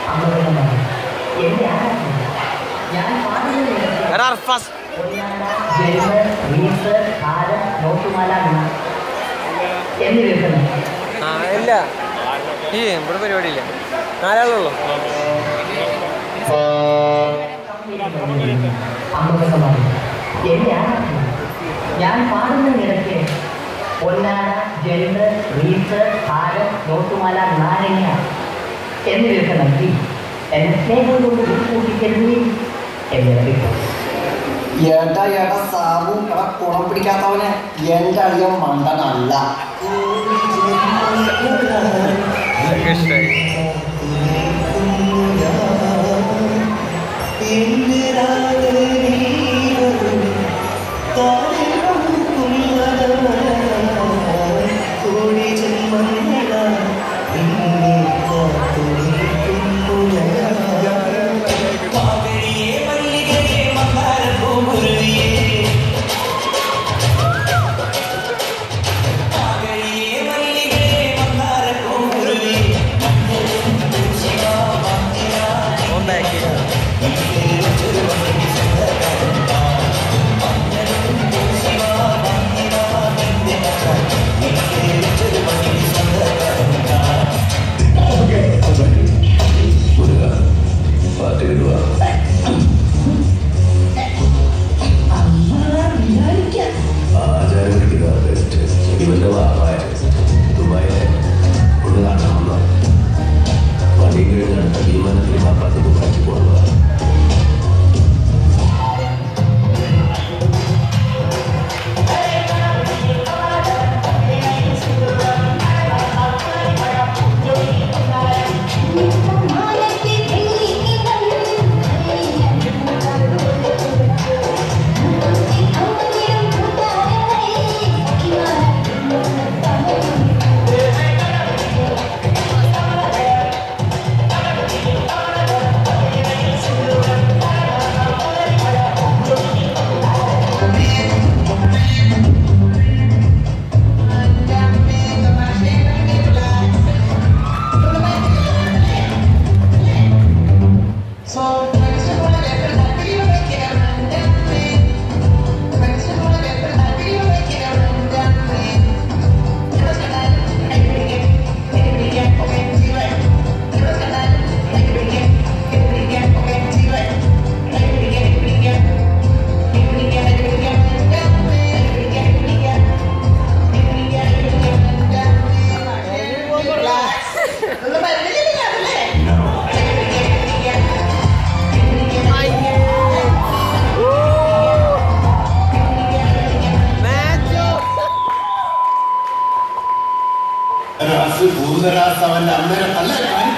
അമൃതമാണ് എന്റെ ആരാധന ഞാൻ പാടുന്നത് എടാ അർഫാസ് ജന്മ റീസ് കാലം നോട്ടുമാല എന്നിവയൊക്കെ ആ ഇല്ല ഈ ഇവിടെ പരിപാടിയില്ല നാലാളുള്ളൂ അമൃതമാണ് എന്റെ ആരാധന ഞാൻ പാടുന്നതിനിടയ്ക്ക് പൊന്നാന ജണ്ട് റീസ് കാലം നോട്ടുമാല നാരങ്ങ എന്നിവയൊക്കെ നൽകി എന്നെ സ്നേഹം കൊണ്ട് കൂട്ടിക്കരുതേ എന്നെ അറിയിക്കും ഏട്ടാ ഏട്ടാ സാബു എടാ കുണം പിടിക്കാത്തവനെ എന്റെ അളിയൻ മണ്ടനല്ല എനിക്ക് ഇഷ്ടമായി ഉണ്ടാക്കി റാസ് ഭൂതരാസ് അവന്റെ അമ്മയുടെ നല്ല കാര്യം